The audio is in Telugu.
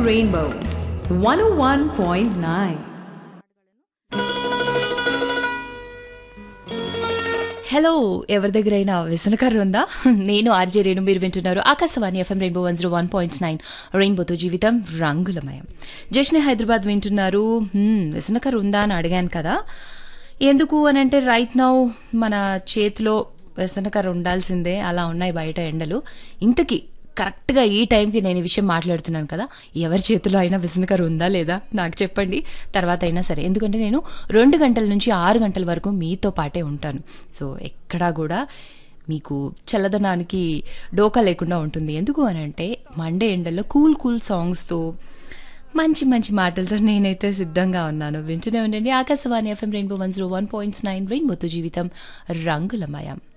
Rainbow 101.9. హలో ఎవరి దగ్గరైనా వ్యసనకర్ర ఉందా నేను ఆర్జే రేణు మీరు వింటున్నారు Akashvani FM rainbow one zero one point nine రెయిన్బోతో జీవితం రంగులమయం జష్నే హైదరాబాద్ వింటున్నారు హ్మ్, వ్యసనకర్ర ఉందా అని అడిగాను కదా ఎందుకు అని అంటే రైట్ నౌ మన చేతిలో వ్యసనకర్ర ఉండాల్సిందే అలా ఉన్నాయి బయట ఎండలు ఇంతకీ కరెక్ట్గా ఈ టైంకి నేను ఈ విషయం మాట్లాడుతున్నాను కదా ఎవరి చేతిలో అయినా విసనకర ఉందా లేదా నాకు చెప్పండి తర్వాత అయినా సరే ఎందుకంటే నేను రెండు గంటల నుంచి ఆరు గంటల వరకు మీతో పాటే ఉంటాను సో ఎక్కడా కూడా మీకు చల్లదనానికి డోకా లేకుండా ఉంటుంది ఎందుకు అని అంటే మండే ఎండల్లో కూల్ కూల్ సాంగ్స్తో మంచి మంచి మాటలతో నేనైతే సిద్ధంగా ఉన్నాను వింటూనే ఉండండి Akashvani FM rainbow one zero one points nine రెయిన్బోతో జీవితం రంగులమయం